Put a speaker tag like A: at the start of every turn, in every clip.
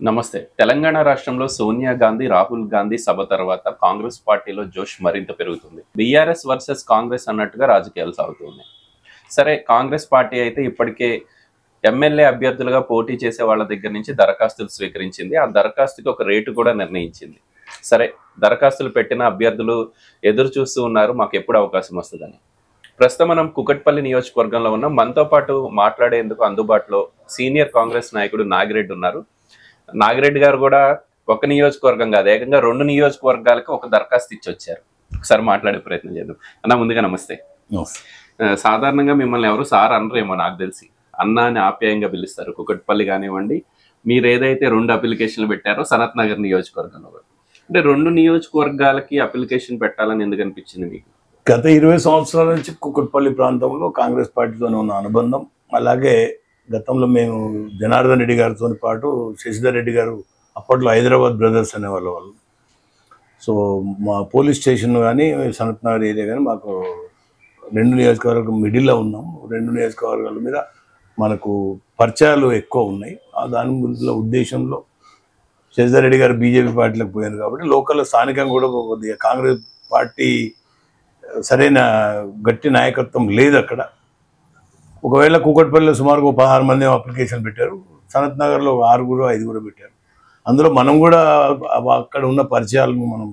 A: నమస్తే తెలంగాణ రాష్ట్రంలో సోనియా గాంధీ రాహుల్ గాంధీ సభ తర్వాత కాంగ్రెస్ పార్టీలో జోష్ మరింత పెరుగుతుంది బీఆర్ఎస్ వర్సెస్ కాంగ్రెస్ అన్నట్టుగా రాజకీయాలు సాగుతున్నాయి సరే కాంగ్రెస్ పార్టీ అయితే ఇప్పటికే ఎమ్మెల్యే అభ్యర్థులుగా పోటీ చేసే వాళ్ళ దగ్గర నుంచి దరఖాస్తులు స్వీకరించింది ఆ దరఖాస్తుకి ఒక రేటు కూడా నిర్ణయించింది సరే దరఖాస్తులు పెట్టిన అభ్యర్థులు ఎదురు చూస్తూ ఉన్నారు మాకు ఎప్పుడు అవకాశం వస్తుందని ప్రస్తుతం మనం కుకట్పల్లి నియోజకవర్గంలో ఉన్నాం మనతో పాటు మాట్లాడేందుకు అందుబాటులో సీనియర్ కాంగ్రెస్ నాయకుడు నాగిరెడ్డి ఉన్నారు నాగిరెడ్డి గారు కూడా ఒక నియోజకవర్గం కాదు ఏకంగా రెండు నియోజకవర్గాలకు ఒక దరఖాస్తు ఇచ్చి వచ్చారు ఒకసారి మాట్లాడే ప్రయత్నం చేద్దాం అన్న ముందుగా నమస్తే ఆ, సాధారణంగా మిమ్మల్ని ఎవరు సార్ అనరేమో నాకు తెలిసి అన్న అని ఆప్యాయంగా పిలుస్తారు కుకట్పల్లి కానివ్వండి మీరు ఏదైతే రెండు అప్లికేషన్లు పెట్టారో సనత్ నగర్ నియోజకవర్గంలో కూడా. అంటే రెండు నియోజకవర్గాలకి అప్లికేషన్ పెట్టాలని ఎందుకు అనిపించింది మీకు
B: గత ఇరవై సంవత్సరాల నుంచి కుక్కట్పల్లి ప్రాంతంలో కాంగ్రెస్ పార్టీతోనే ఉన్న అనుబంధం అలాగే గతంలో మేము జనార్దన్ రెడ్డి గారితో పాటు శశిధర్ రెడ్డి గారు అప్పట్లో హైదరాబాద్ బ్రదర్స్ అనేవాళ్ళు వాళ్ళు సో మా పోలీస్ స్టేషన్ కానీ సనత్ నగర్ ఏరియా కానీ మాకు రెండు నియోజకవర్గం మిడిల్లో ఉన్నాం రెండు నియోజకవర్గాల మీద మనకు పరిచయాలు ఎక్కువ ఉన్నాయి ఆ దాని గురించిన ఉద్దేశంలో శశిధర్ రెడ్డి గారు బీజేపీ పార్టీలకు పోయారు కాబట్టి లోకల్ స్థానికంగా కూడా కొద్దిగా కాంగ్రెస్ పార్టీ సరైన గట్టి నాయకత్వం లేదు అక్కడ ఒకవేళ కూకట్పల్లిలో సుమారుగా ఒక పదహారు మంది అప్లికేషన్ పెట్టారు సనత్ నగర్లో ఒక ఆరుగురు ఐదుగురు పెట్టారు అందులో మనం కూడా అక్కడ ఉన్న పరిచయాలను మనం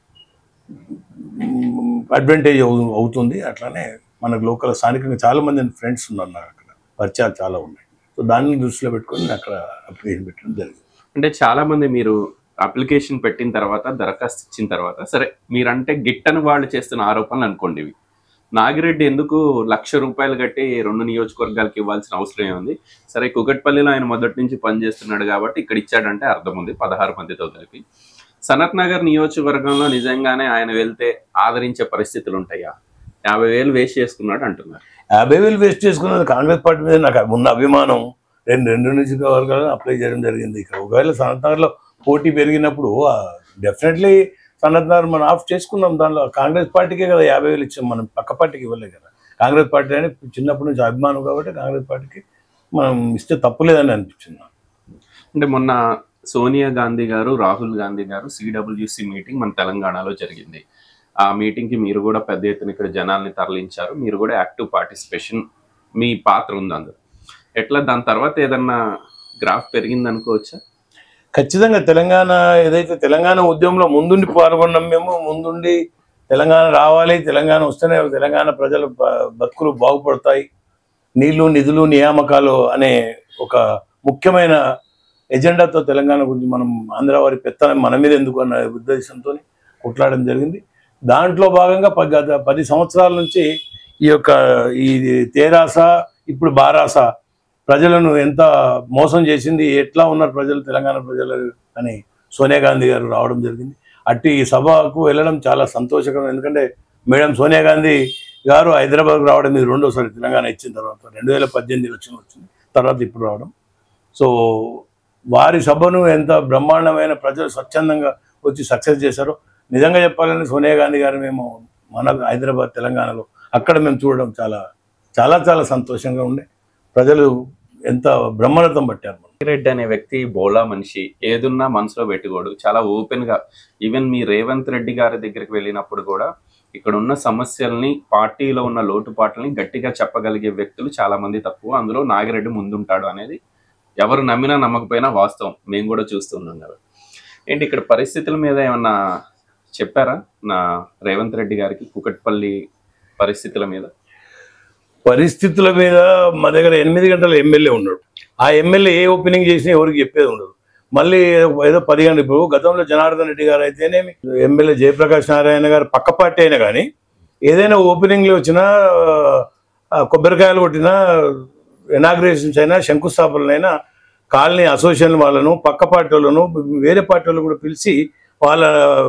B: అడ్వాంటేజ్ అవుతుంది అట్లానే మనకు లోకల్ స్థానికంగా చాలా మంది ఫ్రెండ్స్ ఉన్నారు నాకు అక్కడ పరిచయాలు చాలా ఉన్నాయి సో దాన్ని దృష్టిలో పెట్టుకొని నేను అక్కడ అప్లికేషన్ పెట్టడం జరిగింది
A: అంటే చాలా మంది మీరు అప్లికేషన్ పెట్టిన తర్వాత దరఖాస్తు ఇచ్చిన తర్వాత సరే మీరంటే గిట్టని వాళ్ళు చేస్తున్న ఆరోపణలు అనుకోండి ఇవి నాగిరెడ్డి ఎందుకు లక్ష రూపాయలు కట్టి రెండు నియోజకవర్గాలకు ఇవ్వాల్సిన అవసరం ఏముంది సరే కుకట్పల్లిలో ఆయన మొదటి నుంచి పనిచేస్తున్నాడు కాబట్టి ఇక్కడ ఇచ్చాడంటే అర్థం ఉంది పదహారు మందితో కలిపి సనత్ నగర్ నియోజకవర్గంలో నిజంగానే ఆయన వెళ్తే ఆదరించే పరిస్థితులు ఉంటాయా యాభై వేలు వేస్ట్ చేసుకున్నాడు అంటున్నారు
B: యాభై వేలు వేస్ట్ చేసుకున్నది కాంగ్రెస్ పార్టీ మీద నాకు ఉన్న అభిమానం రెండు రెండు నియోజకవర్గాలను అప్లై చేయడం జరిగింది ఇక్కడ ఒకవేళ సనత్ నగర్లో పోటీ పెరిగినప్పుడు డెఫినెట్లీ సనత్ నగర్ మనం ఆఫ్ చేసుకున్నాం దానిలో కాంగ్రెస్ పార్టీకే కదా యాభై వేలు ఇచ్చాం మనం పక్క పార్టీకి ఇవ్వలేదు కదా కాంగ్రెస్ పార్టీ అని చిన్నప్పటి నుంచి అభిమానం కాబట్టి కాంగ్రెస్ పార్టీకి మనం ఇస్తే తప్పులేదని అనిపించింది నాకు.
A: అంటే మొన్న సోనియా గాంధీ గారు రాహుల్ గాంధీ గారు సిడబ్ల్యూసి మీటింగ్ మన తెలంగాణలో జరిగింది ఆ మీటింగ్ కి మీరు కూడా పెద్ద ఎత్తున ఇక్కడ జనాల్ని తరలించారు మీరు కూడా యాక్టివ్ పార్టిసిపేషన్ మీ పాత్ర ఉంది అందులో ఎట్లా దాని తర్వాత ఏదన్నా గ్రాఫ్ పెరిగింది అనుకోవచ్చా
B: ఖచ్చితంగా తెలంగాణ ఏదైతే తెలంగాణ ఉద్యమంలో ముందుండి పాల్గొన్నాం మేము ముందుండి తెలంగాణ రావాలి తెలంగాణ వస్తేనే తెలంగాణ ప్రజల బ- బతుకులు బాగుపడతాయి నీళ్లు నిధులు నియామకాలు అనే ఒక ముఖ్యమైన ఎజెండాతో తెలంగాణ గురించి మనం ఆంధ్ర వారి పెత్తనం మన మీద ఎందుకు అన్న ఉద్దేశంతో కొట్లాడడం జరిగింది దాంట్లో భాగంగా ప- గత పది సంవత్సరాల నుంచి ఈ యొక్క ఈ తేరాస ఇప్పుడు బారాస ప్రజలను ఎంత మోసం చేసింది ఎట్లా ఉన్నారు ప్రజలు తెలంగాణ ప్రజలు అని సోనియా గాంధీ గారు రావడం జరిగింది అట్టి ఈ సభకు వెళ్ళడం చాలా సంతోషకరం ఎందుకంటే మేడం సోనియా గాంధీ గారు హైదరాబాద్కు రావడం ఇది రెండోసారి తెలంగాణ ఇచ్చిన తర్వాత రెండు వేల పద్దెనిమిది ఎలక్షన్ వచ్చింది తర్వాత ఇప్పుడు రావడం సో వారి సభను ఎంత బ్రహ్మాండమైన ప్రజలు స్వచ్ఛందంగా వచ్చి సక్సెస్ చేశారో నిజంగా చెప్పాలంటే సోనియా గాంధీ గారు మేము మన హైదరాబాద్ తెలంగాణలో అక్కడ మేము చూడడం చాలా చాలా చాలా సంతోషంగా ఉండే ప్రజలు ఎంత బ్రహ్మరథం పట్టారు మనం
A: రెడ్డి అనే వ్యక్తి బోలా మనిషి ఏదున్నా మనసులో పెట్టుకోడు చాలా ఓపెన్ గా ఈవెన్ మీ రేవంత్ రెడ్డి గారి దగ్గరికి వెళ్ళినప్పుడు కూడా ఇక్కడ ఉన్న సమస్యల్ని పార్టీలో ఉన్న లోటుపాట్లని గట్టిగా చెప్పగలిగే వ్యక్తులు చాలా మంది తక్కువ అందులో నాగిరెడ్డి ముందుంటాడు అనేది ఎవరు నమ్మినా నమ్మకపోయినా వాస్తవం మేము కూడా చూస్తున్నాం కదా ఏంటి ఇక్కడ పరిస్థితుల మీద ఏమన్నా చెప్పారా నా రేవంత్ రెడ్డి గారికి కుకట్పల్లి పరిస్థితుల మీద
B: పరిస్థితుల మీద మా దగ్గర ఎనిమిది గంటల ఎమ్మెల్యే ఉన్నాడు ఆ ఎమ్మెల్యే ఏ ఓపెనింగ్ చేసినా ఎవరికి చెప్పేది ఉండదు మళ్ళీ ఏదో పది గంటలు ఇప్పుడు గతంలో జనార్దన్ రెడ్డి గారు అయితేనేమి ఎమ్మెల్యే జయప్రకాష్ నారాయణ గారు పక్క పార్టీ అయినా కానీ ఏదైనా ఓపెనింగ్లు వచ్చినా ఆ, కొబ్బరికాయలు కొట్టినా ఇనాగ్రేషన్స్ అయినా శంకుస్థాపనలైనా కాలనీ అసోసియేషన్ వాళ్ళను పక్క పార్టీ వాళ్ళను వేరే పార్టీ వాళ్ళు కూడా పిలిచి వాళ్ళ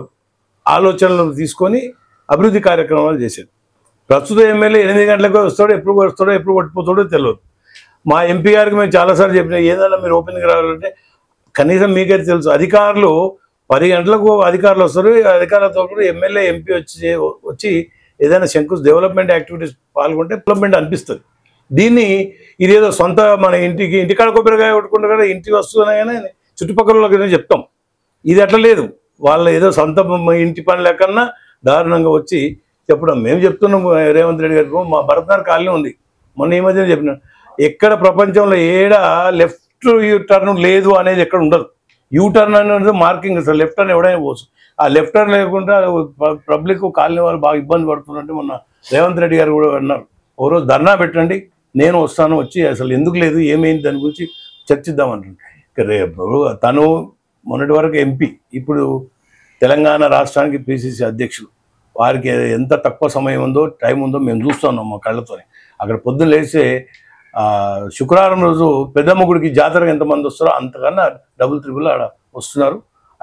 B: ఆలోచనలు తీసుకొని అభివృద్ధి కార్యక్రమాలు చేశారు ప్రస్తుత ఎమ్మెల్యే ఎనిమిది గంటలకు వస్తాడో ఎప్పుడు వస్తాడో ఎప్పుడు కొట్టిపోతాడో తెలియదు మా ఎంపీ గారికి మేము చాలాసార్లు చెప్పిన ఏదైనా మీరు ఓపెనింగ్ రావాలంటే కనీసం మీకైతే తెలుసు అధికారులు పది గంటలకు అధికారులు వస్తారు ఈ అధికారులతో కూడా ఎమ్మెల్యే ఎంపీ వచ్చి వచ్చి ఏదైనా శంకు డెవలప్మెంట్ యాక్టివిటీస్ పాల్గొంటే డెవలప్మెంట్ అనిపిస్తుంది దీన్ని ఇదేదో సొంత మన ఇంటికి ఇంటికాడ కొబ్బరికాయ కొట్టుకుంటే కదా ఇంటి వస్తువునైనా చుట్టుపక్కల వాళ్ళకి చెప్తాం ఇది అట్లా లేదు వాళ్ళ ఏదో సొంత ఇంటి పని లేకన్నా దారుణంగా వచ్చి చెప్పడం మేము చెప్తున్నాం రేవంత్ రెడ్డి గారికి మా భరతనార్ కాలనీ ఉంది మొన్న ఈ మధ్యన చెప్పిన ఎక్కడ ప్రపంచంలో ఏడ లెఫ్ట్ యూ టర్న్ లేదు అనేది ఎక్కడ ఉండదు యూ టర్న్ అనేది మార్కింగ్ అసలు లెఫ్ట్ టర్న్ ఎవడైనా పోవచ్చు ఆ లెఫ్ట్ టర్న్ లేకుండా పబ్లిక్ కాలనీ వాళ్ళు బాగా ఇబ్బంది పడుతున్నట్టు మొన్న రేవంత్ రెడ్డి గారు కూడా అన్నారు ఓ రోజు ధర్నా పెట్టండి నేను వస్తాను వచ్చి అసలు ఎందుకు లేదు ఏమైంది దాని గురించి చర్చిద్దాం అంటున్నాను రేపు తను మొన్నటి వరకు ఎంపీ ఇప్పుడు తెలంగాణ రాష్ట్రానికి పిసిసి అధ్యక్షులు వారికి ఎంత తక్కువ సమయం ఉందో టైం ఉందో మేము చూస్తున్నాం మా కళ్ళతోనే అక్కడ పొద్దున్న లేస్తే ఆ, శుక్రవారం రోజు పెద్దమ్మ గుడికి జాతరకు ఎంతమంది వస్తారో అంతకన్నా డబుల్ త్రిబుల్ ఆడ వస్తున్నారు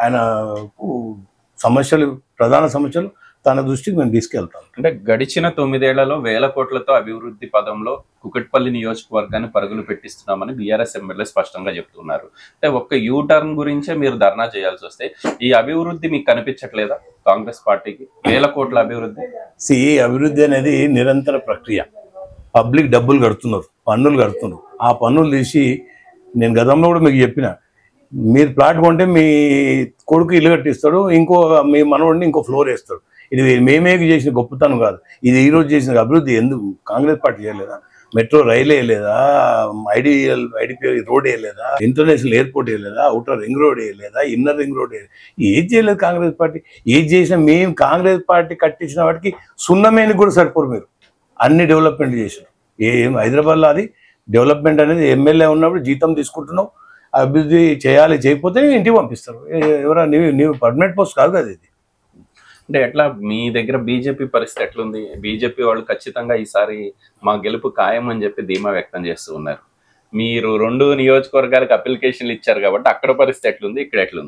B: ఆయనకు సమస్యలు ప్రధాన సమస్యలు తన దృష్టికి మేము తీసుకెళ్తాం
A: అంటే గడిచిన తొమ్మిదేళ్లలో వేల కోట్లతో అభివృద్ధి పదంలో కుకట్పల్లి నియోజకవర్గాన్ని పరుగులు పెట్టిస్తున్నామని బీఆర్ఎస్ ఎమ్మెల్యే స్పష్టంగా చెప్తున్నారు అంటే ఒక్క యూ టర్న్ గురించే మీరు ధర్నా చేయాల్సి వస్తే ఈ అభివృద్ధి మీకు కనిపించట్లేదా కాంగ్రెస్ పార్టీకి వేల కోట్ల అభివృద్ధి
B: సి అభివృద్ధి అనేది నిరంతర ప్రక్రియ పబ్లిక్ డబ్బులు కడుతున్నారు పన్నులు కడుతున్నారు ఆ పన్నులు తీసి నేను గతంలో కూడా మీకు చెప్పిన మీరు ప్లాట్ కొంటే మీ కొడుకు ఇల్లు కట్టిస్తాడు ఇంకో మీ మనవడిని ఇంకో ఫ్లోర్ వేస్తాడు ఇది మేమే చేసిన గొప్పతనం కాదు ఇది ఈ రోజు చేసిన అభివృద్ధి ఎందుకు కాంగ్రెస్ పార్టీ చేయలేదా మెట్రో రైలు వేయలేదా ఐడిఎల్ ఐడిపి రోడ్ వేయలేదా ఇంటర్నేషనల్ ఎయిర్పోర్ట్ వేయలేదా అవుటర్ రింగ్ రోడ్ వేయలేదా ఇన్నర్ రింగ్ రోడ్ వేయలేదు ఏది చేయలేదు కాంగ్రెస్ పార్టీ ఏది చేసినా మేము కాంగ్రెస్ పార్టీ కట్టించిన వాటికి సున్నమేని కూడా సరిపోరు మీరు అన్ని డెవలప్మెంట్ చేశారు ఏం హైదరాబాద్లో అది డెవలప్మెంట్ అనేది ఎమ్మెల్యే ఉన్నప్పుడు జీతం తీసుకుంటున్నావు అభివృద్ధి చేయాలి చేయకపోతే ఇంటికి పంపిస్తారు ఏ- ఎవరా నీవు నీవు పర్మనెంట్ పోస్ట్ కాదు కదా ఇది
A: అంటే ఎట్లా మీ దగ్గర బీజేపీ పరిస్థితి ఎట్లుంది బీజేపీ వాళ్ళు ఖచ్చితంగా ఈసారి మా గెలుపు ఖాయం అని చెప్పి ధీమా వ్యక్తం చేస్తూ ఉన్నారు మీరు రెండు నియోజకవర్గాలకు అప్లికేషన్లు ఇచ్చారు కాబట్టి అక్కడ పరిస్థితి ఎట్లుంది ఇక్కడ ఎట్లుంది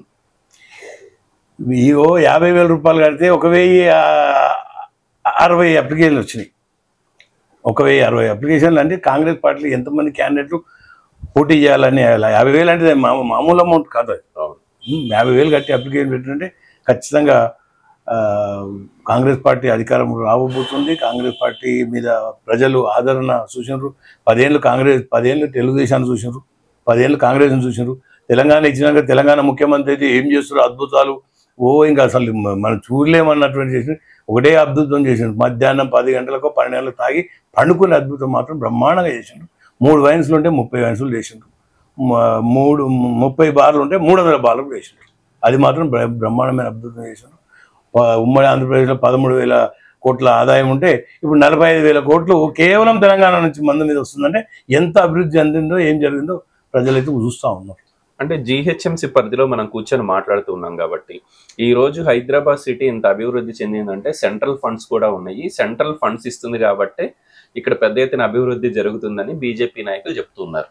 B: ఇగో యాభై వేల రూపాయలు కడితే ఒక వెయ్యి ఆ, అరవై అప్లికేషన్లు వచ్చినాయి ఒక వెయ్యి అరవై అప్లికేషన్లు అంటే కాంగ్రెస్ పార్టీలో ఎంతమంది క్యాండిడేట్లు పోటీ చేయాలని అలా యాభై వేలు అంటే మా- మామూలు అమౌంట్ కాదు అది
A: అవును.
B: ఉమ్, యాభై వేలు కట్టి అప్లికేషన్ పెట్టినంటే ఖచ్చితంగా ఆ, కాంగ్రెస్ పార్టీ అధికారం రాబోతుంది కాంగ్రెస్ పార్టీ మీద ప్రజలు ఆదరణ చూసినారు పదేళ్ళు కాంగ్రెస్ పదేళ్ళు తెలుగుదేశాన్ని చూసినారు పదేళ్ళు కాంగ్రెస్ని చూసినారు తెలంగాణ ఇచ్చినాక తెలంగాణ ముఖ్యమంత్రి అయితే ఏం చేస్తారు అద్భుతాలు ఓ ఇంకా అసలు మ- మనం చూడలేమన్నటువంటి చేసి ఒకటే అద్భుతం చేసిండు మధ్యాహ్నం పది గంటలకు పన్నెండు గంటలకు తాగి పండుకునే అద్భుతం మాత్రం బ్రహ్మాండంగా చేసిండు మూడు వైన్స్లు ఉంటే ముప్పై వైన్స్లు చేసిండు మ- మూడు ముప్పై బార్లు ఉంటే మూడు వందల బార్లు చేసిండు అది మాత్రం బ్ర- బ్రహ్మాండమైన అద్భుతం చేసిండు ప- ఉమ్మడి ఆంధ్రప్రదేశ్లో పదమూడు వేల కోట్ల ఆదాయం ఉంటే ఇప్పుడు నలభై ఐదు వేల కోట్లు కేవలం తెలంగాణ నుంచి మంది మీద వస్తుందంటే ఎంత అభివృద్ధి చెందిందో ఏం జరిగిందో ప్రజలైతే చూస్తూ ఉన్నారు
A: అంటే జీహెచ్ఎంసీ పరిధిలో మనం కూర్చొని మాట్లాడుతూ ఉన్నాం కాబట్టి ఈ రోజు హైదరాబాద్ సిటీ ఇంత అభివృద్ధి చెందిందంటే సెంట్రల్ ఫండ్స్ కూడా ఉన్నాయి సెంట్రల్ ఫండ్స్ ఇస్తుంది కాబట్టి ఇక్కడ పెద్ద ఎత్తున అభివృద్ధి జరుగుతుందని బీజేపీ నాయకులు చెప్తున్నారు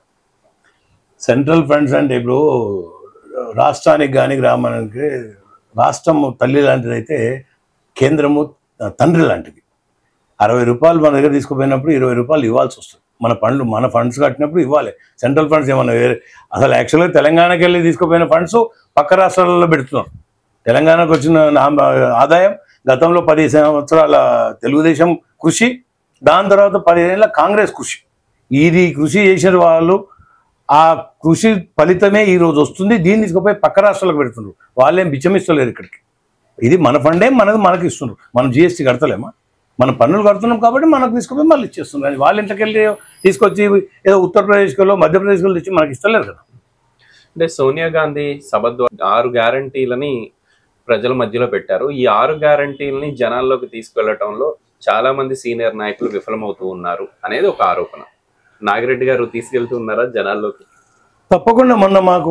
B: సెంట్రల్ ఫండ్స్ అంటే ఇప్పుడు రాష్ట్రానికి కానీ గ్రామానికి రాష్ట్రము తల్లి లాంటిది అయితే కేంద్రము తండ్రి లాంటిది అరవై రూపాయలు మన దగ్గర తీసుకుపోయినప్పుడు ఇరవై రూపాయలు ఇవ్వాల్సి వస్తుంది మన ఫండ్లు మన ఫండ్స్ కట్టినప్పుడు ఇవ్వాలి సెంట్రల్ ఫండ్స్ ఏమన్నా వేరే అసలు యాక్చువల్గా తెలంగాణకి వెళ్ళి తీసుకుపోయిన ఫండ్స్ పక్క రాష్ట్రాలలో పెడుతున్నారు తెలంగాణకు వచ్చిన నా- ఆదాయం గతంలో పది సంవత్సరాల తెలుగుదేశం కృషి దాని తర్వాత పదిహేనుల కాంగ్రెస్ కృషి ఇది కృషి చేసిన వాళ్ళు ఆ కృషి ఫలితమే ఈ రోజు వస్తుంది దీన్ని తీసుకుపోయి పక్క రాష్ట్రాలకు పెడుతున్నారు వాళ్ళేం బిచ్చమిస్తలేరు ఇక్కడికి ఇది మన ఫండే మనది మనకి ఇస్తున్నారు మనం జిఎస్టీ కడతలేమా మనం పన్నులు కడుతున్నాం కాబట్టి మనకు తీసుకుపోయి మళ్ళీ ఇచ్చేస్తున్నారు కానీ వాళ్ళ ఇంటికి వెళ్ళి తీసుకొచ్చి ఏదో ఉత్తరప్రదేశ్లో మధ్యప్రదేశ్లో తెచ్చి మనకి ఇస్తలేరు కదా
A: అంటే సోనియా గాంధీ సభ ద్వారా ఆరు గ్యారంటీలని ప్రజల మధ్యలో పెట్టారు ఈ ఆరు గ్యారంటీలని జనాల్లోకి తీసుకెళ్లటంలో చాలా మంది సీనియర్ నాయకులు విఫలమవుతూ ఉన్నారు అనేది ఒక ఆరోపణ నాగిరెడ్డి గారు తీసుకెళ్తూ ఉన్నారా జనాల్లోకి
B: తప్పకుండా మొన్న మాకు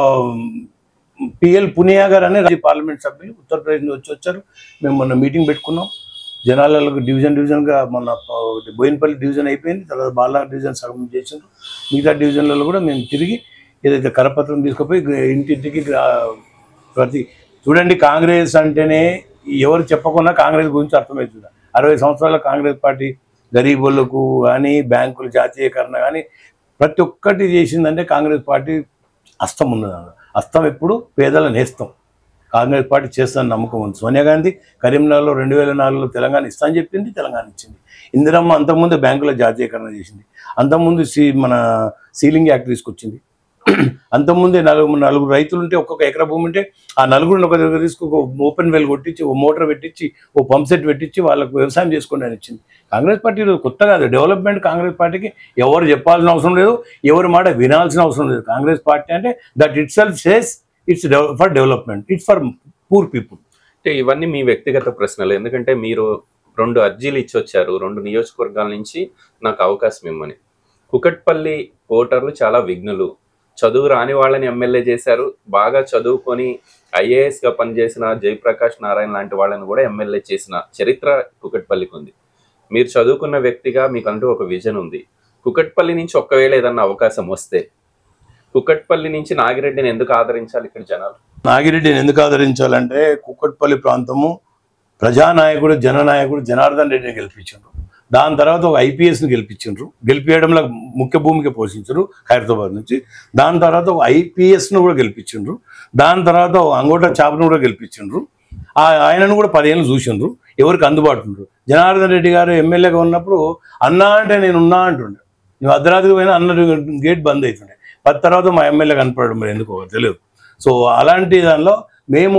B: పిఎల్ పునియా గారు అనే రాజ్య పార్లమెంట్ సభ్యులు ఉత్తరప్రదేశ్ నుంచి వచ్చి వచ్చారు మేము మొన్న మీటింగ్ పెట్టుకున్నాం జనాలకు డివిజన్ డివిజన్గా మొన్న ఆ, బోయినపల్లి డివిజన్ అయిపోయింది తర్వాత బాలా డివిజన్ సగం చేసిండ్రు మిగతా డివిజన్లలో కూడా మేము తిరిగి ఏదైతే కరపత్రం తీసుకుపోయి గ్ర- ఇంటింటికి గ్రా- ప్రతి చూడండి కాంగ్రెస్ అంటేనే ఎవరు చెప్పకుండా కాంగ్రెస్ గురించి అర్థమవుతుంది అరవై సంవత్సరాల కాంగ్రెస్ పార్టీ గరీబులకు కానీ బ్యాంకుల జాతీయకరణ కానీ ప్రతి ఒక్కటి చేసిందంటే కాంగ్రెస్ పార్టీ అస్తం ఉన్నది అందులో. అస్తం ఎప్పుడు పేదల నేస్తం కాంగ్రెస్ పార్టీ చేస్తుందని నమ్మకం ఉంది సోనియా గాంధీ కరీంనగర్లో రెండు వేల నాలుగులో తెలంగాణ ఇస్తా అని చెప్పింది తెలంగాణ ఇచ్చింది ఇందిరమ్మ అంతకుముందు బ్యాంకుల జాతీయకరణ చేసింది అంతకుముందు సీ మన సీలింగ్ యాక్ట్ తీసుకొచ్చింది అంతకుముందే నలుగురు నలుగురు రైతులు ఉంటే ఒక్కొక్క ఎకరా భూమి ఉంటే ఆ నలుగురిని ఒక దగ్గర తీసుకు ఒక ఓపెన్ వెల్ కొట్టించి ఓ మోటార్ పెట్టించి ఓ పంప్ సెట్ పెట్టించి వాళ్ళకు వ్యవసాయం చేసుకోండి అని ఇచ్చింది కాంగ్రెస్ పార్టీ ఈరోజు కొత్త కాదు డెవలప్మెంట్ కాంగ్రెస్ పార్టీకి ఎవరు చెప్పాల్సిన అవసరం లేదు ఎవరి మాట వినాల్సిన అవసరం లేదు కాంగ్రెస్ పార్టీ అంటే that itself says it's for development it's for poor people
A: అంటే ఇవన్నీ మీ వ్యక్తిగత ప్రశ్నలు ఎందుకంటే మీరు రెండు అర్జీలు ఇచ్చి వచ్చారు రెండు నియోజకవర్గాల నుంచి నాకు అవకాశం ఇమ్మని కుకట్పల్లి ఓటర్లు చాలా విఘ్నులు చదువు రాని వాళ్ళని ఎమ్మెల్యే చేశారు బాగా చదువుకొని ఐఏఎస్ గా పనిచేసిన జయప్రకాష్ నారాయణ లాంటి వాళ్ళని కూడా ఎమ్మెల్యే చేసిన చరిత్ర కుకట్పల్లికి ఉంది మీరు చదువుకున్న వ్యక్తిగా మీకంటూ ఒక విజన్ ఉంది కుకట్పల్లి నుంచి ఒక్కవేళ ఏదన్నా అవకాశం వస్తే కుకట్పల్లి నుంచి నాగిరెడ్డిని ఎందుకు ఆదరించాలి ఇక్కడ జనాలు
B: నాగిరెడ్డిని ఎందుకు ఆదరించాలంటే కుక్కట్పల్లి ప్రాంతము ప్రజానాయకుడు జననాయకుడు జనార్దన్ రెడ్డిని గెలిపించారు దాని తర్వాత ఒక ఐపీఎస్ని గెలిపించారు గెలిపించడంలో ముఖ్య భూమిక పోషించారు ఖైరతాబాద్ నుంచి దాని తర్వాత ఒక ఐపీఎస్ను కూడా గెలిపించిండ్రు దాని తర్వాత ఒక అంగోట చాపను కూడా గెలిపించిండ్రు ఆ ఆయనను కూడా పదేళ్ళు చూసిండ్రు ఎవరికి అందుబాటు ఉండరు జనార్దన్ రెడ్డి గారు ఎమ్మెల్యేగా ఉన్నప్పుడు అన్నా అంటే నేను ఉన్నా అంటుండే నువ్వు అర్ధరాత్రి పోయినా అన్న గేట్ బంద్ అవుతుండే పది తర్వాత మా ఎమ్మెల్యే కనపడడం మరి ఎందుకో తెలియదు సో అలాంటి దానిలో మేము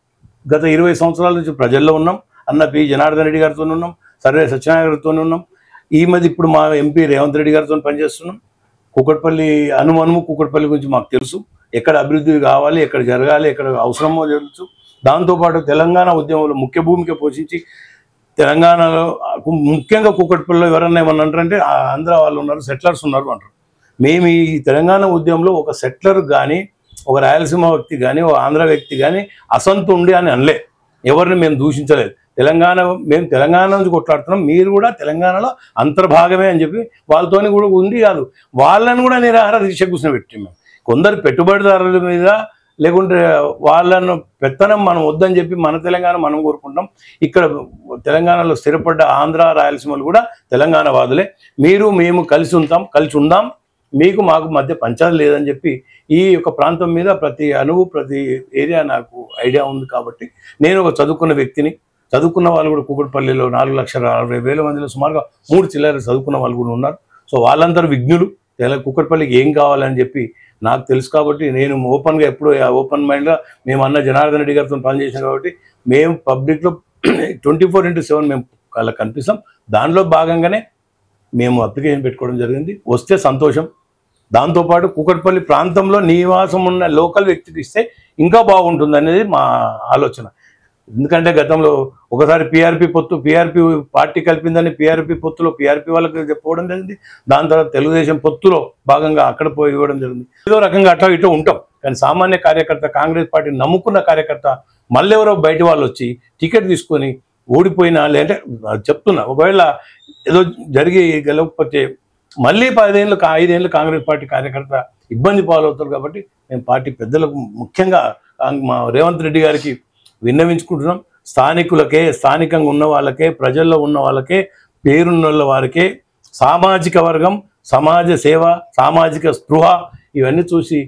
B: గత ఇరవై సంవత్సరాల నుంచి ప్రజల్లో ఉన్నాం అన్న పి జనార్దన్ రెడ్డి గారితో ఉన్నాం సర్వే సత్యనారాయణ గారితో ఉన్నాం ఈ మధ్య ఇప్పుడు మా ఎంపీ రేవంత్ రెడ్డి గారితో పనిచేస్తున్నాం కుక్కట్పల్లి అనుమనుము కుక్కట్పల్లి గురించి మాకు తెలుసు ఎక్కడ అభివృద్ధి కావాలి ఎక్కడ జరగాలి ఎక్కడ అవసరమో తెలుసు దాంతోపాటు తెలంగాణ ఉద్యమంలో ముఖ్య భూమిక పోషించి తెలంగాణలో ముఖ్యంగా కుక్కట్పల్లిలో ఎవరన్నా ఏమన్నా అంటారంటే ఆ ఆంధ్ర వాళ్ళు ఉన్నారు సెటిలర్స్ ఉన్నారు అంటారు మేము ఈ తెలంగాణ ఉద్యమంలో ఒక సెటిలర్ కానీ ఒక రాయలసీమ వ్యక్తి కానీ ఒక ఆంధ్ర వ్యక్తి కానీ అసంతు ఉండి అని అనలే ఎవరిని మేము దూషించలేదు తెలంగాణ మేము తెలంగాణ నుంచి కొట్లాడుతున్నాం మీరు కూడా తెలంగాణలో అంతర్భాగమే అని చెప్పి వాళ్ళతోని కూడా ఉంది కాదు వాళ్ళని కూడా నిరాహార దీక్ష కూర్చొని పెట్టాం మేము కొందరు పెట్టుబడిదారుల మీద లేకుంటే వాళ్ళను పెత్తనం మనం వద్దని చెప్పి మన తెలంగాణ మనం కోరుకుంటాం ఇక్కడ తెలంగాణలో స్థిరపడ్డ ఆంధ్ర రాయలసీమలు కూడా తెలంగాణ వాదులే మీరు మేము కలిసి ఉంటాం కలిసి ఉందాం మీకు మాకు మధ్య పంచాయతీ లేదని చెప్పి ఈ యొక్క ప్రాంతం మీద ప్రతి అణువు ప్రతి ఏరియా నాకు ఐడియా ఉంది కాబట్టి నేను ఒక చదువుకున్న వ్యక్తిని చదువుకున్న వాళ్ళు కూడా కూకట్పల్లిలో నాలుగు లక్షల అరవై వేల మందిలో సుమారుగా మూడు చిల్లర చదువుకున్న వాళ్ళు కూడా ఉన్నారు సో వాళ్ళందరూ విఘ్నులు తెల కుక్కట్పల్లికి ఏం కావాలని చెప్పి నాకు తెలుసు కాబట్టి నేను ఓపెన్గా ఎప్పుడు ఓపెన్ మైండ్గా మేము అన్న జనార్దన్ రెడ్డి గారితో పనిచేసాం కాబట్టి మేము పబ్లిక్లో ట్వంటీ ఫోర్ ఇంటూ సెవెన్ మేము వాళ్ళకి కనిపిస్తాం దానిలో భాగంగానే మేము అప్లికేషన్ పెట్టుకోవడం జరిగింది వస్తే సంతోషం దాంతోపాటు కూకట్పల్లి ప్రాంతంలో నివాసం ఉన్న లోకల్ వ్యక్తికి ఇస్తే ఇంకా బాగుంటుంది అనేది మా ఆలోచన ఎందుకంటే గతంలో ఒకసారి పిఆర్పి పొత్తు పిఆర్పి పార్టీ కలిపిందని పిఆర్పి పొత్తులో పిఆర్పి వాళ్ళకి చెప్పడం జరిగింది దాని తర్వాత తెలుగుదేశం పొత్తులో భాగంగా అక్కడ పోయి ఇవ్వడం జరిగింది ఏదో రకంగా అట్లా ఇటో ఉంటాం కానీ సామాన్య కార్యకర్త కాంగ్రెస్ పార్టీ నమ్ముకున్న కార్యకర్త మళ్ళీ ఎవరో బయట వాళ్ళు వచ్చి టికెట్ తీసుకొని ఓడిపోయినా లేదంటే చెప్తున్నా ఒకవేళ ఏదో జరిగి గెలవకపోతే మళ్ళీ పదేళ్ళు కా- ఐదేళ్ళు కాంగ్రెస్ పార్టీ కార్యకర్త ఇబ్బంది పాలవుతారు కాబట్టి మేము పార్టీ పెద్దలకు ముఖ్యంగా కాంగ్- మా రేవంత్ రెడ్డి గారికి విన్నవించుకుంటున్నాం స్థానికులకే స్థానికంగా ఉన్న వాళ్ళకే ప్రజల్లో ఉన్న వాళ్ళకే పేరున్న వాళ్ళ వారికే సామాజిక వర్గం సమాజ సేవ సామాజిక స్పృహ ఇవన్నీ చూసి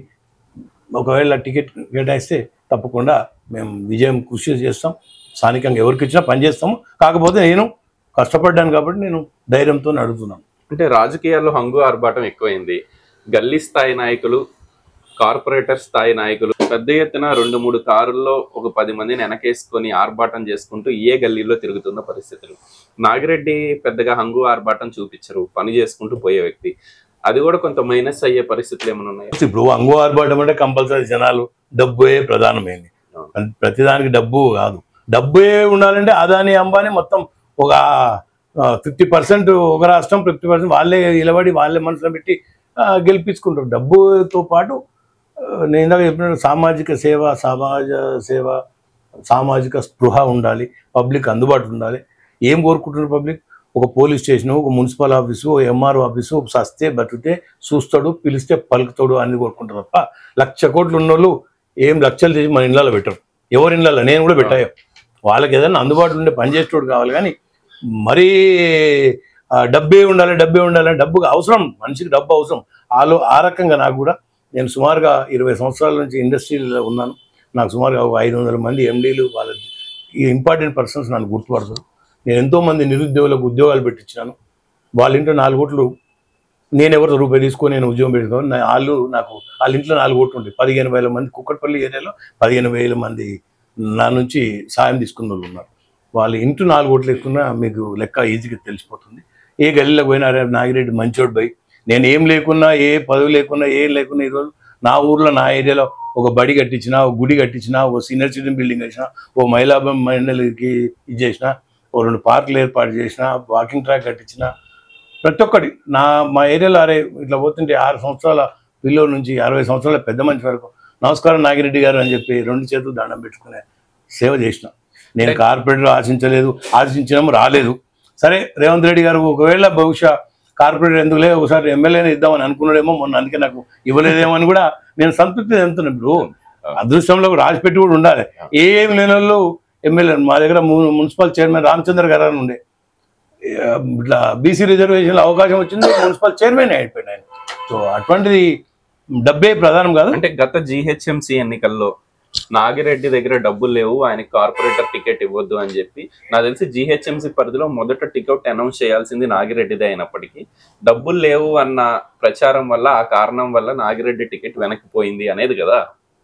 B: ఒకవేళ టికెట్ కేటాయిస్తే తప్పకుండా మేము విజయం కృషి చేస్తాం స్థానికంగా ఎవరికి ఇచ్చినా పని చేస్తాము కాకపోతే నేను కష్టపడ్డాను కాబట్టి నేను ధైర్యంతో అడుగుతున్నాను
A: అంటే రాజకీయాల్లో హంగు ఆర్భాటం ఎక్కువైంది గల్లీ స్థాయి నాయకులు కార్పొరేటర్ స్థాయి నాయకులు పెద్ద ఎత్తున రెండు మూడు కారుల్లో ఒక పది మందిని వెనకేసుకొని ఆర్భాటం చేసుకుంటూ ఏ గల్లీలో తిరుగుతున్న పరిస్థితులు నాగిరెడ్డి పెద్దగా హంగు ఆర్భాటం చూపించరు పని చేసుకుంటూ పోయే వ్యక్తి అది కూడా కొంత మైనస్ అయ్యే పరిస్థితులు ఏమైనా ఉన్నాయి
B: ఇప్పుడు అంగు ఆర్భాటం అంటే కంపల్సరీ జనాలు డబ్బే ప్రధానమైంది
A: అవును.
B: ప్రతిదానికి డబ్బు కాదు డబ్బే ఉండాలంటే అదాని అంబానీ మొత్తం ఒక ఫిఫ్టీ పర్సెంట్ ఒక రాష్ట్రం ఫిఫ్టీ పర్సెంట్ వాళ్ళే నిలబడి వాళ్ళే మనసులో పెట్టి ఆ, గెలిపించుకుంటారు డబ్బుతో పాటు ఆ, నేను ఇందాక చెప్పిన సామాజిక సేవ సమాజ సేవ సామాజిక స్పృహ ఉండాలి పబ్లిక్ అందుబాటు ఉండాలి ఏం కోరుకుంటున్నారు పబ్లిక్ ఒక పోలీస్ స్టేషన్ ఒక మున్సిపల్ ఆఫీసు ఒక ఎంఆర్ఓ ఆఫీసు సస్తే బతికితే చూస్తాడు పిలిస్తే పలుకుతాడు అని కోరుకుంటారు తప్ప లక్ష కోట్లు ఉన్నోళ్ళు ఏం లక్షలు చేసి మన ఇళ్ళలో పెట్టరు ఎవరి ఇళ్ళలో నేను కూడా పెట్టాయో వాళ్ళకి ఏదైనా అందుబాటులో ఉండే పని చేసేటోడు కావాలి కానీ మరీ ఆ, డబ్బే ఉండాలి డబ్బే ఉండాలి అంటే డబ్బు అవసరం మనిషికి డబ్బు అవసరం ఆలో ఆ రకంగా నాకు కూడా నేను సుమారుగా ఇరవై సంవత్సరాల నుంచి ఇండస్ట్రీలో ఉన్నాను నాకు సుమారుగా ఒక ఐదు వందల మంది ఎండీలు వాళ్ళ ఈ ఇంపార్టెంట్ పర్సన్స్ నన్ను గుర్తుపడతారు నేను ఎంతోమంది నిరుద్యోగులకు ఉద్యోగాలు పెట్టించినాను వాళ్ళ ఇంట్లో నాలుగు కోట్లు నేను ఎవరితో రూపాయి తీసుకొని నేను ఉద్యోగం పెట్టుకోని నా- వాళ్ళు నాకు వాళ్ళ ఇంట్లో నాలుగు ఓట్లు ఉంటాయి పదిహేను వేల మంది కుక్కట్పల్లి ఏరియాలో పదిహేను వేల మంది నా నుంచి సాయం తీసుకున్న వాళ్ళు ఉన్నారు వాళ్ళ ఇంటి నాలుగు ఓట్లు వేసుకున్నా మీకు లెక్క ఈజీగా తెలిసిపోతుంది ఏ గల్లీలో పోయినా "అరే, నాగిరెడ్డి మంచోడు బై నేను ఏం లేకున్నా ఏ పదవి లేకున్నా ఏం లేకున్నా ఈరోజు నా ఊర్లో నా ఏరియాలో ఒక బడి కట్టించిన ఒక గుడి కట్టించిన ఒక సీనియర్ సిటిజన్ బిల్డింగ్ వేసిన ఓ మహిళా మండలికి ఇది చేసిన ఓ రెండు పార్కులు ఏర్పాటు చేసిన వాకింగ్ ట్రాక్ కట్టించిన ప్రతి ఒక్కటి నా మా ఏరియాలో అరే ఇట్లా పోతుంటే ఆరు సంవత్సరాల పిల్లల నుంచి అరవై సంవత్సరాల పెద్ద మనిషి వరకు నమస్కారం నాగిరెడ్డి గారు అని చెప్పి రెండు చేతులు దండం పెట్టుకునే సేవ చేసిన నేను కార్పొరేటర్ ఆశించలేదు ఆశించడం రాలేదు సరే రేవంత్ రెడ్డి గారు ఒకవేళ బహుశా కార్పొరేటర్ ఎందుకులే ఒకసారి ఎమ్మెల్యేని ఇద్దామని అనుకున్నాడేమో మొన్న అందుకే నాకు ఇవ్వలేదేమో అని కూడా నేను సంతృప్తి చెందుతున్నాను ఇప్పుడు అదృష్టంలో రాసి పెట్టి కూడా ఉండాలి ఏం లేని వాళ్ళు ఎమ్మెల్యే మా దగ్గర ము- మున్సిపల్ చైర్మన్ రామచంద్ర గారు అని ఉండే ఆ, ఇట్లా బీసీ రిజర్వేషన్లో అవకాశం వచ్చింది మున్సిపల్ చైర్మన్ అయిపోయింది ఆయన సో అటువంటిది డబ్బే ప్రధానం కాదు
A: అంటే గత జిహెచ్ఎంసి ఎన్నికల్లో నాగిరెడ్డి దగ్గర డబ్బులు లేవు ఆయనకి కార్పొరేటర్ టికెట్ ఇవ్వద్దు అని చెప్పి నాకు తెలిసి జిహెచ్ఎంసి పరిధిలో మొదట టికెట్ అనౌన్స్ చేయాల్సింది నాగిరెడ్డిదే అయినప్పటికీ డబ్బులు లేవు అన్న ప్రచారం వల్ల ఆ కారణం వల్ల నాగిరెడ్డి టికెట్ వెనక్కి పోయింది అనేది కదా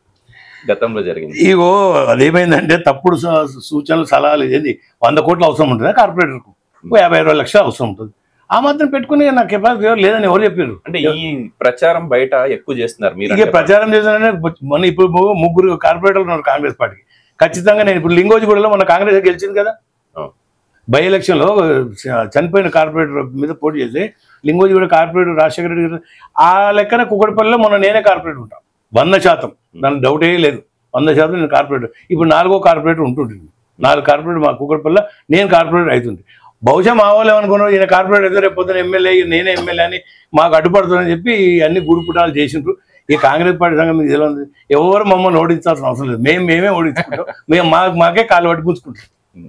A: గతంలో జరిగింది
B: ఇగో అదేమైందంటే తప్పుడు స- సూచనలు సలహాలు ఏది వంద కోట్లు అవసరం ఉంటుంది కార్పొరేటర్కు ఓ యాభై అరవై లక్షలు అవసరం ఉంటుంది ఆ మాత్రం పెట్టుకుని నా కెపాసిటీ ఎవరు లేదని ఎవరు చెప్పారు
A: అంటే ఈ ప్రచారం బయట ఎక్కువ చేస్తున్నారు మీరు
B: ఇక ప్రచారం చేసిన మొన్న ఇప్పుడు ము- ముగ్గురు కార్పొరేటర్లు ఉన్నారు కాంగ్రెస్ పార్టీకి ఖచ్చితంగా నేను ఇప్పుడు లింగోజిగూడలో మన కాంగ్రెస్ గెలిచింది కదా
A: అవును.
B: బై ఎలక్షన్లో చ- చనిపోయిన కార్పొరేటర్ మీద పోటీ చేసి లింగోజిగూడ కార్పొరేటర్ రాజశేఖర రెడ్డి గారు ఆ లెక్కన కుక్కడపల్లిలో మొన్న నేనే కార్పొరేటర్ ఉంటాను వంద శాతం దానికి డౌటే లేదు వంద శాతం నేను కార్పొరేటర్ ఇప్పుడు నాలుగో కార్పొరేటర్ ఉంటుంటుంది నాలుగు కార్పొరేటర్ మా కుక్కడపల్లిలో నేను కార్పొరేటర్ అవుతుంది బహుశా మా వాళ్ళు ఏమనుకున్నారు ఈయన కార్పొరేటర్ అయితే రేపు పొద్దున ఎమ్మెల్యే నేనే ఎమ్మెల్యే అని మాకు అడ్డుపడుతుందని చెప్పి అన్ని గుడిపుటాలు చేసిండ్రు ఈ కాంగ్రెస్ పార్టీ సంగతి మీకు తెలియదు ఎవరు మమ్మల్ని ఓడించాల్సిన అవసరం లేదు మేము మేమే ఓడించుకుంటాం మేము మా మాకే కాలు పట్టి పుచ్చుకుంటాం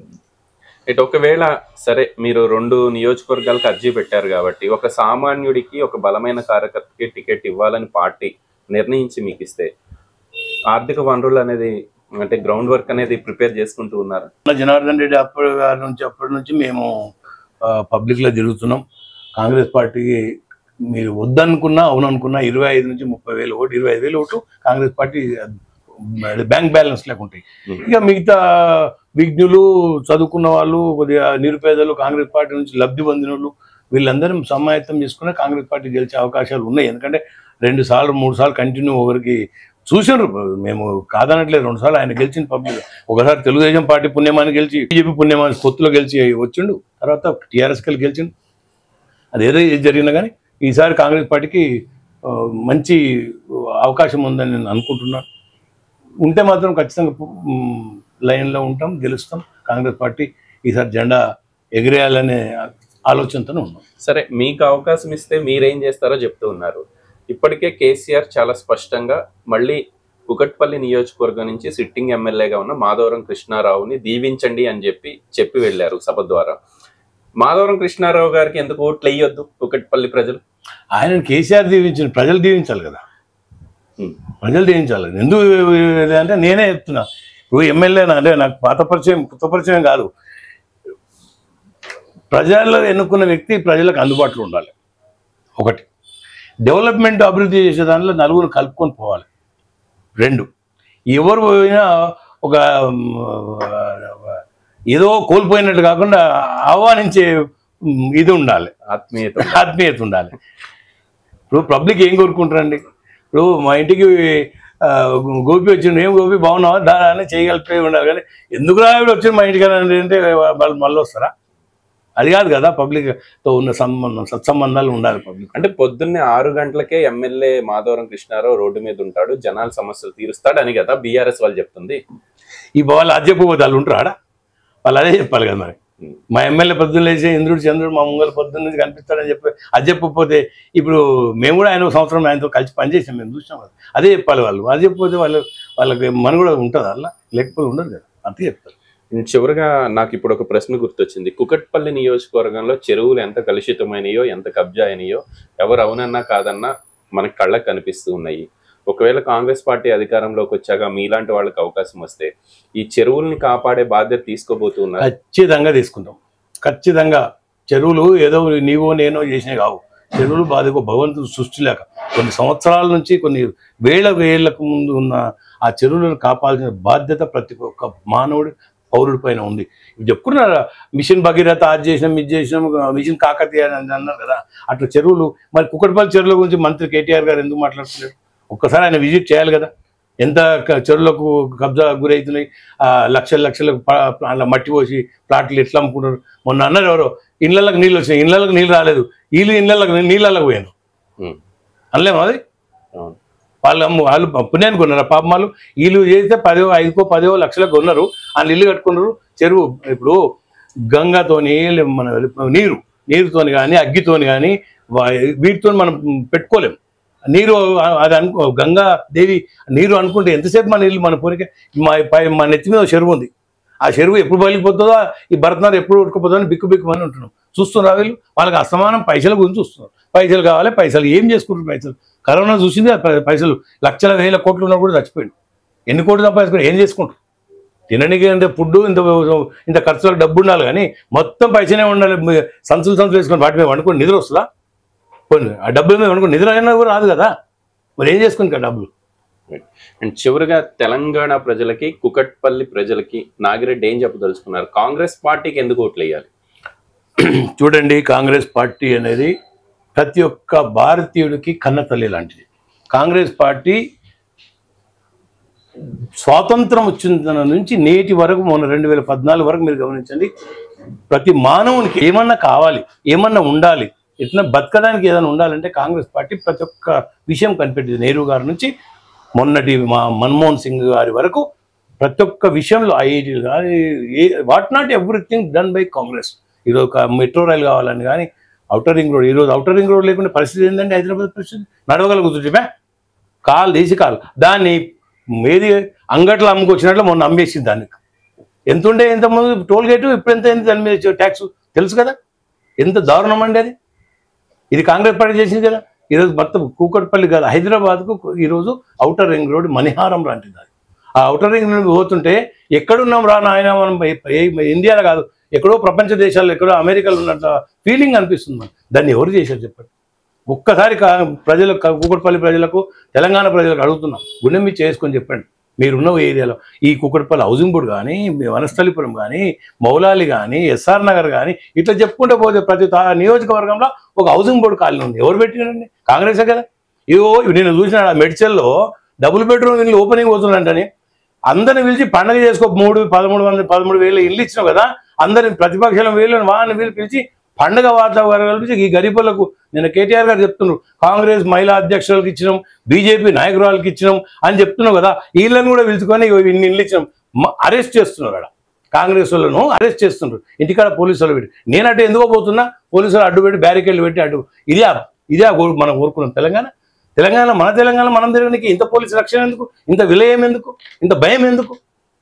A: ఇటు ఒకవేళ సరే మీరు రెండు నియోజకవర్గాలకు అర్జీ పెట్టారు కాబట్టి ఒక సామాన్యుడికి ఒక బలమైన కార్యకర్తకి టికెట్ ఇవ్వాలని పార్టీ నిర్ణయించి మీకు ఇస్తే ఆర్థిక వనరులు అనేది అంటే గ్రౌండ్ వర్క్ అనేది ప్రిపేర్ చేసుకుంటూ ఉన్నారు
B: మన జనార్దన్ రెడ్డి అప్పటి గారి నుంచి అప్పటి నుంచి మేము పబ్లిక్లో తిరుగుతున్నాం కాంగ్రెస్ పార్టీకి మీరు వద్దనుకున్నా అవుననుకున్నా ఇరవై ఐదు నుంచి ముప్పై వేలు ఓటు ఇరవై ఐదు వేలు vote Congress party bank balance లేక ఉంటాయి ఇక మిగతా విఘ్నులు చదువుకున్న వాళ్ళు కొద్దిగా నిరుపేదలు కాంగ్రెస్ పార్టీ నుంచి లబ్ధి పొందిన వాళ్ళు వీళ్ళందరం సమాయత్తం చేసుకుని కాంగ్రెస్ పార్టీ గెలిచే అవకాశాలు ఉన్నాయి ఎందుకంటే రెండు సార్లు మూడు సార్లు కంటిన్యూ ఒకరికి చూసారు మేము కాదనట్లేదు రెండు సార్లు ఆయన గెలిచిన పబ్లిక్ ఒకసారి తెలుగుదేశం పార్టీ పుణ్యమాని గెలిచి బీజేపీ పుణ్యమాని పొత్తులో గెలిచి వచ్చిండు తర్వాత టీఆర్ఎస్ కలిసి గెలిచిండు అది ఏదో ఏది జరిగినా కానీ ఈసారి కాంగ్రెస్ పార్టీకి ఆ, మంచి అవకాశం ఉందని నేను అనుకుంటున్నాను ఉంటే మాత్రం ఖచ్చితంగా మ్, లైన్లో ఉంటాం గెలుస్తాం కాంగ్రెస్ పార్టీ ఈసారి జెండా ఎగిరేయాలనే ఆలోచనతో ఉన్నాం
A: సరే మీకు అవకాశం ఇస్తే మీరేం చేస్తారో చెప్తూ ఉన్నారు ఇప్పటికే కేసీఆర్ చాలా స్పష్టంగా మళ్ళీ కుకట్పల్లి నియోజకవర్గం నుంచి సిట్టింగ్ ఎమ్మెల్యేగా ఉన్న మాధవరం కృష్ణారావుని దీవించండి అని చెప్పి చెప్పి వెళ్ళారు సభ ద్వారా మాధవరం కృష్ణారావు గారికి ఎందుకు ఓట్లు వేయొద్దు కుకట్పల్లి ప్రజలు
B: ఆయన కేసీఆర్ దీవించిన ప్రజలు దీవించాలి కదా
A: ఉమ్.
B: ప్రజలు దీవించాలి ఎందుకు అంటే నేనే చెప్తున్నా ఇప్పుడు ఎమ్మెల్యే అంటే నాకు పాత పరిచయం కొత్త పరిచయం కాదు ప్రజల్లో ఎన్నుకున్న వ్యక్తి ప్రజలకు అందుబాటులో ఉండాలి ఒకటి డెవలప్మెంట్ అభివృద్ధి చేసే దాంట్లో నలుగురు కలుపుకొని పోవాలి రెండు ఎవరు పోయినా ఒక మ్, ఏదో కోల్పోయినట్టు కాకుండా ఆహ్వానించే మ్, ఇది ఉండాలి
A: ఆత్మీయత
B: ఆత్మీయత ఉండాలి ఇప్పుడు పబ్లిక్ ఏం కోరుకుంటారండి ఇప్పుడు మా ఇంటికి ఆ, గోపి వచ్చిండు ఏం గోపి బాగున్నావా దాని చేయగలిపి ఉండాలి కానీ ఎందుకు రావిడ వచ్చింది మా ఇంటికి అని అంటే వాళ్ళు మళ్ళీ వస్తారా అది కాదు కదా పబ్లిక్తో ఉన్న సంబంధం సత్సంబంధాలు ఉండాలి పబ్లిక్
A: అంటే పొద్దున్నే ఆరు గంటలకే ఎమ్మెల్యే మాధవరం కృష్ణారావు రోడ్డు మీద ఉంటాడు జనాల సమస్యలు తీరుస్తాడు అని కదా బీఆర్ఎస్ వాళ్ళు చెప్తుంది
B: ఈ వాళ్ళు అది చెప్పబోతే వాళ్ళు ఉంటారా వాళ్ళు అదే చెప్పాలి కదా మరి మా ఎమ్మెల్యే పొద్దున్న లేచి ఇంద్రుడు చంద్రుడు మా ముంగలు పొద్దున్న నుంచి కనిపిస్తాడని చెప్పి అది చెప్పకపోతే ఇప్పుడు మేము కూడా ఆయన ఒక సంవత్సరం ఆయనతో కలిసి పనిచేసాం మేము చూసాం కదా అదే చెప్పాలి వాళ్ళు అది చెప్పకపోతే వాళ్ళు వాళ్ళకి మన కూడా ఉంటుంది అలా లేకపోతే ఉండదు కదా అంతే చెప్తారు
A: చివరిగా నాకు ఇప్పుడు ఒక ప్రశ్న గుర్తొచ్చింది కుకట్పల్లి నియోజకవర్గంలో చెరువులు ఎంత కలుషితమైనయో ఎంత కబ్జా అయినాయో ఎవరు అవునన్నా కాదన్నా మనకి కళ్ళకు కనిపిస్తూ ఉన్నాయి ఒకవేళ కాంగ్రెస్ పార్టీ అధికారంలోకి వచ్చాక మీలాంటి వాళ్ళకి అవకాశం వస్తే ఈ చెరువుల్ని కాపాడే బాధ్యత తీసుకోబోతూ ఉన్నారు
B: ఖచ్చితంగా తీసుకుంటాం ఖచ్చితంగా చెరువులు ఏదో నీవో నేనో చేసినవి కావు చెరువులు బాధకు భగవంతుడు సృష్టి లేక కొన్ని సంవత్సరాల నుంచి కొన్ని వేల వేలకు ముందు ఉన్న ఆ చెరువులను కాపాల్సిన బాధ్యత ప్రతి ఒక్క మానవుడి పౌరుడి పైన ఉంది ఇప్పుడు చెప్పుకున్నారా మిషన్ భగీరథ అది చేసినాం ఇది చేసినాం మిషన్ కాకతీయ అని అన్నారు కదా అట్లా చెరువులు మరి కుక్కటిపల్లి చెరువుల గురించి మంత్రి కేటీఆర్ గారు ఎందుకు మాట్లాడుతున్నారు ఒక్కసారి ఆయన విజిట్ చేయాలి కదా ఎంత క- చెరువులకు కబ్జా గురవుతున్నాయి ఆ లక్షల లక్షలకు ప- అలా మట్టి పోసి ప్లాట్లు ఎట్లా అమ్ముకుంటారు మొన్న అన్నారు ఎవరో ఇళ్ళకి నీళ్ళు వచ్చినాయి ఇళ్ళకి నీళ్ళు రాలేదు వీళ్ళు ఇళ్ళకి నీళ్ళకి పోయాను
A: ఉమ్,
B: అనలేము అది
A: అవును
B: వాళ్ళు అమ్ము వాళ్ళు పుణ్యానికి కొన్నారు పాపం వాళ్ళు వీళ్ళు చేస్తే పదో ఐదుకో పదో లక్షలకు కొన్నారు వాళ్ళు ఇల్లు కట్టుకున్నారు చెరువు ఇప్పుడు గంగతోని లే- మన నీరు నీరుతోని కానీ అగ్గితోని కానీ వీటితో మనం పెట్టుకోలేం నీరు అది అనుకో గంగా దేవి నీరు అనుకుంటే ఎంతసేపు మన ఇల్లు మన పూరికే మా పై మా నెత్తి మీద ఒక చెరువు ఉంది ఆ చెరువు ఎప్పుడు బయలుపోతుందో ఈ భరతనారు ఎప్పుడు ఉడకపోతుందో అని బిక్కు బిక్కుమని ఉంటున్నాం చూస్తున్నారు వీళ్ళు వాళ్ళకి అసమానం పైసల గురించి చూస్తున్నారు పైసలు కావాలి పైసలు ఏం చేసుకుంటారు పైసలు కరోనా చూసింది ఆ పై- పైసలు లక్షల వేల కోట్లు ఉన్నా కూడా చచ్చిపోయింది ఎన్ని కోట్లు సంపాదించుకుని ఏం చేసుకుంటారు తినడానికి అంటే ఫుడ్ ఇంత ఇంత ఖర్చులకు డబ్బు ఉండాలి కానీ మొత్తం పైసనే ఉండాలి మీ- సంచులు సంచులు వేసుకొని వాటి మీద వండుకొని నిద్ర వస్తుందా పోనీ ఆ డబ్బుల మీద వండుకొని నిద్ర అయినా కూడా రాదు కదా మరి ఏం చేసుకుని కదా డబ్బులు
A: అండ్ చివరిగా తెలంగాణ ప్రజలకి కుకట్పల్లి ప్రజలకి నాగిరెడ్డి ఏం చెప్పదలుచుకున్నారు కాంగ్రెస్ పార్టీకి ఎందుకు ఓట్లు వేయాలి
B: చూడండి కాంగ్రెస్ పార్టీ అనేది ప్రతి ఒక్క భారతీయుడికి కన్నతల్లి లాంటిది కాంగ్రెస్ పార్టీ స్వాతంత్రం వచ్చిన దాని నుంచి నేటి వరకు మొన్న రెండు వేల పద్నాలుగు వరకు మీరు గమనించండి ప్రతి మానవునికి ఏమన్నా కావాలి ఏమన్నా ఉండాలి ఇట్లా బతకడానికి ఏదైనా ఉండాలంటే కాంగ్రెస్ పార్టీ ప్రతి ఒక్క విషయం కనిపెట్టింది నెహ్రూ గారి నుంచి మొన్నటి మా మన్మోహన్ సింగ్ గారి వరకు ప్రతి ఒక్క విషయంలో ఐఐటీలు కానీ ఏ what not everything done by Congress ఈరోజు ఒక మెట్రో రైల్ కావాలని కానీ అవుటర్ రింగ్ రోడ్ ఈరోజు అవుటర్ రింగ్ రోడ్ లేకుండా పరిస్థితి ఏంటంటే హైదరాబాద్ పరిస్థితి నడవగలుగుతుంటే కాలు తీసి కాలు దాన్ని ఏది అంగట్లో అమ్ముకొచ్చినట్లు మొన్న అమ్మేసింది దానికి ఎంత ఉండే ఎంత ముందు టోల్ గేటు ఇప్పుడు ఎంత అయింది దాని మీద ట్యాక్స్ తెలుసు కదా ఎంత దారుణం అండి అది ఇది కాంగ్రెస్ పార్టీ చేసింది కదా ఈరోజు మొత్తం కూకట్పల్లి కాదు హైదరాబాద్కు ఈరోజు అవుటర్ రింగ్ రోడ్ మణిహారం లాంటిది అది ఆ అవుటర్ రింగ్ రోడ్ పోతుంటే ఎక్కడున్నాం రా నాయన మనం ఏ- ఏ- ఇండియాలో కాదు ఎక్కడో ప్రపంచ దేశాల్లో ఎక్కడో అమెరికాలో ఉన్నట్ల ఫీలింగ్ అనిపిస్తుంది మనకు. దాన్ని ఎవరు చేశారు చెప్పండి ఒక్కసారి కా- ప్రజలకు కూకట్పల్లి ప్రజలకు తెలంగాణ ప్రజలకు అడుగుతున్నాం గుండె మీద చేసుకొని చెప్పండి మీరున్న ఏరియాలో ఈ కుక్కడపల్లి హౌసింగ్ బోర్డు కానీ మీ వనస్థలిపురం కానీ మౌలాలి కానీ ఎస్ఆర్ నగర్ కానీ ఇట్లా చెప్పుకుంటూ పోతే ప్రతి తా- నియోజకవర్గంలో ఒక హౌసింగ్ బోర్డు కాలనీ ఉంది ఎవరు పెట్టినారండి కాంగ్రెసే కదా ఇవో నేను చూసిన ఆ మెడ్చల్లో డబుల్ బెడ్రూమ్ ఇల్లు ఓపెనింగ్ పోతుందంటని అందరిని పిలిచి పండగ చేసుకో మూడు పదమూడు వందల పదమూడు వేలు ఇల్లు ఇచ్చినావు కదా అందరిని ప్రతిపక్షాల వేలు వాళ్ళని వీళ్ళు పిలిచి పండగ వాతావరణం కల్పించి ఈ గరీబులకు నేను కేటీఆర్ గారు చెప్తున్నారు కాంగ్రెస్ మహిళా అధ్యక్షులకు ఇచ్చినాం బీజేపీ నాయకురాలకు ఇచ్చినాం అని చెప్తున్నావు కదా వీళ్ళని కూడా పిలుచుకొని ఇగో ఇన్ని ఇల్లు ఇచ్చినాం అరెస్ట్ చేస్తున్నారు అక్కడ కాంగ్రెస్ వాళ్ళను అరెస్ట్ చేస్తున్నారు ఇంటికాడ పోలీసు వాళ్ళు పెట్టి నేను అటు ఎందుకో పోతున్నా పోలీసులు అడ్డు పెట్టి బ్యారికేడ్లు పెట్టి అడ్డు ఇదే ఇదే కోరు- మనం కోరుకున్నాం తెలంగాణ తెలంగాణ మన తెలంగాణ మనం తిరగడానికి ఇంత పోలీసు రక్షణ ఎందుకు ఇంత విలయం ఎందుకు ఇంత భయం ఎందుకు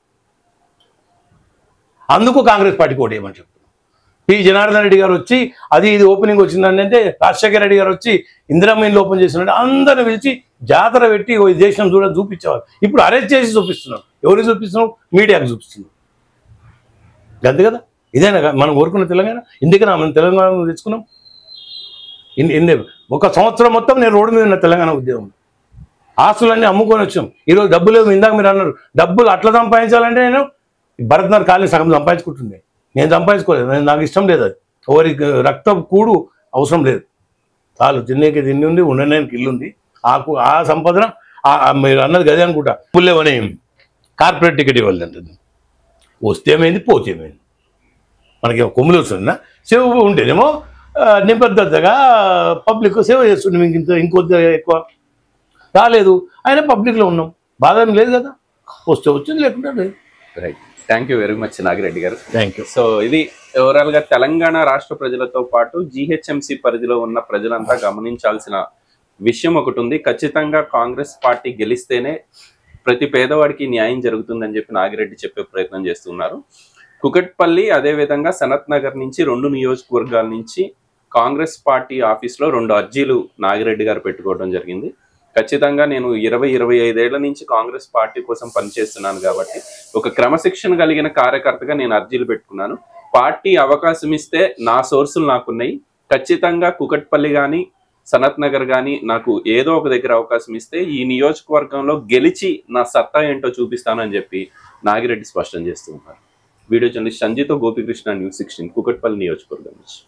B: అందుకు కాంగ్రెస్ పార్టీకి ఓటేయమని చెప్తున్నాం పి జనార్దన్ రెడ్డి గారు వచ్చి అది ఇది ఓపెనింగ్ వచ్చిందండి అంటే రాజశేఖర రెడ్డి గారు వచ్చి ఇందిరామీన్లు ఓపెన్ చేసినట్టు అందరిని పిలిచి జాతర పెట్టి ఓ ఈ దేశం చూడ చూపించేవారు ఇప్పుడు అరెస్ట్ చేసి చూపిస్తున్నారు ఎవరికి చూపిస్తున్నాం మీడియాకి చూపిస్తున్నారు అంతే కదా ఇదేనా కా- మనం కోరుకున్న తెలంగాణ ఇందుకనే మనం తెలంగాణ తెచ్చుకున్నాం ఇన్ని ఇన్ని ఒక సంవత్సరం మొత్తం నేను రోడ్డు మీద ఉన్న తెలంగాణ ఉద్యోగం ఆస్తులన్నీ అమ్ముకొని వచ్చాం ఈరోజు డబ్బులు లేవు ఇందాక మీరు అన్నారు డబ్బులు అట్లా సంపాదించాలంటే నేను భరత్నాథ్ కాలనీ సగం సంపాదించుకుంటుంది నేను సంపాదించుకోలేదు నేను నాకు ఇష్టం లేదు అది ఎవరి రక్తం కూడు అవసరం లేదు చాలు తినేకి తిండి ఉంది ఉండడానికి ఇల్లు ఉంది ఆ కు- ఆ సంపాదన ఆ- ఆ మీరు అన్నది గదే అనుకుంటా పుల్లెవని కార్పొరేట్ టికెట్ ఇవ్వాలి అంటుంది వస్తే ఏమైంది పోతే ఏమైంది మనకి కొమ్ములు వస్తుందా సేవ ఉంటేనేమో ఆ, నిబద్ధతగా పబ్లిక్ సేవ చేస్తుండే మీకు ఇంత ఇంకొద్ది ఎక్కువ రాలేదు ఆయన పబ్లిక్లో ఉన్నాం బాధ ఏం లేదు కదా వస్తే వచ్చింది లేకుండా లేదు
A: right thank you very much Nagireddy గారు
B: థ్యాంక్ యూ
A: సో ఇది ఓవరాల్ గా తెలంగాణ రాష్ట్ర ప్రజలతో పాటు జీహెచ్ఎంసీ పరిధిలో ఉన్న ప్రజలంతా గమనించాల్సిన విషయం ఒకటి ఉంది ఖచ్చితంగా కాంగ్రెస్ పార్టీ గెలిస్తేనే ప్రతి పేదవాడికి న్యాయం జరుగుతుందని చెప్పి నాగిరెడ్డి చెప్పే ప్రయత్నం చేస్తున్నారు కుకట్పల్లి అదేవిధంగా సనత్ నగర్ నుంచి రెండు నియోజకవర్గాల నుంచి కాంగ్రెస్ పార్టీ ఆఫీస్లో రెండు అర్జీలు నాగిరెడ్డి గారు పెట్టుకోవడం జరిగింది ఖచ్చితంగా నేను ఇరవై ఇరవై ఐదేళ్ల నుంచి కాంగ్రెస్ పార్టీ కోసం పనిచేస్తున్నాను కాబట్టి ఒక క్రమశిక్షణ కలిగిన కార్యకర్తగా నేను అర్జీలు పెట్టుకున్నాను పార్టీ అవకాశం ఇస్తే నా సోర్సులు నాకున్నాయి ఖచ్చితంగా కుకట్పల్లి కానీ సనత్ నగర్ కానీ నాకు ఏదో ఒక దగ్గర అవకాశం ఇస్తే ఈ నియోజకవర్గంలో గెలిచి నా సత్తా ఏంటో చూపిస్తానని చెప్పి నాగిరెడ్డి స్పష్టం చేస్తూ ఉన్నారు వీడియో జర్నలిస్ట్ సంజీతో గోపికృష్ణ న్యూస్ సిక్స్టీన్ కుకట్పల్లి నియోజకవర్గం నుంచి